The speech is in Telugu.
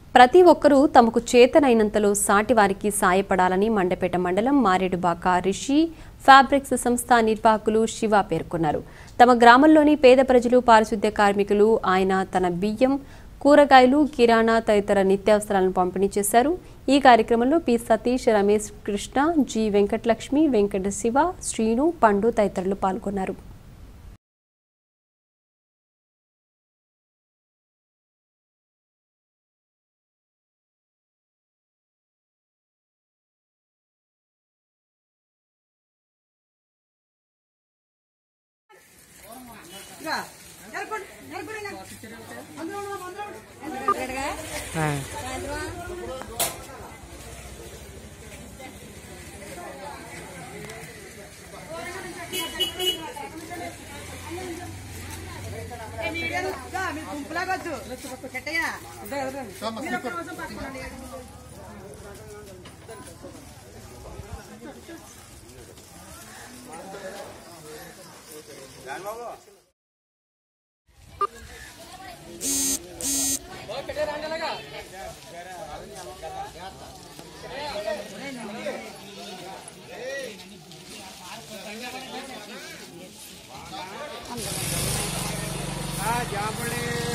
ప్రతి ఒక్కరూ తమకు చేతనైనంతలో సాటి వారికి సాయపడాలని మండపేట మండలం మారేడుబాక రిషి ఫ్యాబ్రిక్స్ సంస్థ నిర్వాహకులు శివ పేర్కొన్నారు తమ గ్రామంలోని పేద ప్రజలు పారిశుద్ధ్య కార్మికులు ఆయన తన బియ్యం కూరగాయలు కిరాణా తదితర నిత్యావసరాలను పంపిణీ చేశారు ఈ కార్యక్రమంలో పి సతీష్ రమేష్ కృష్ణ జి వెంకటలక్ష్మి వెంకట శివ శ్రీను పండు తదితరులు పాల్గొన్నారు జాంపల్లి